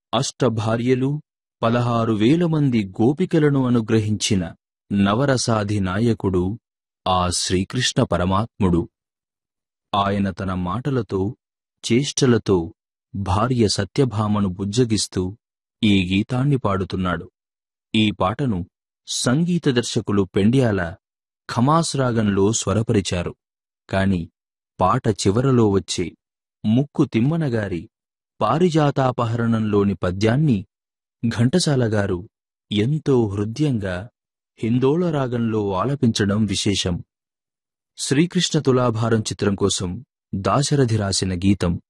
అష్టభార్యలు పదహారు వేల మంది గోపికలను అనుగ్రహించిన నవరసాధి నాయకుడు ఆ శ్రీకృష్ణ పరమాత్ముడు ఆయన తన మాటలతో చేష్టలతో భార్య సత్యభామను బుజ్జగిస్తూ ఈ గీతాన్ని పాడుతున్నాడు ఈ పాటను సంగీత దర్శకులు పెండ్యాల ఖమాస్ రాగంలో స్వరపరిచారు కాని పాట చివరలో వచ్చే ముక్కు తిమ్మనగారి పారిజాతాపహరణంలోని పద్యాన్ని ఘంటసాల గారు ఎంతో హృద్యంగా హిందోళ రాగంలో ఆలపించడం విశేషం శ్రీకృష్ణ తులాభారం చిత్రం కోసం దాశరథి రాసిన గీతం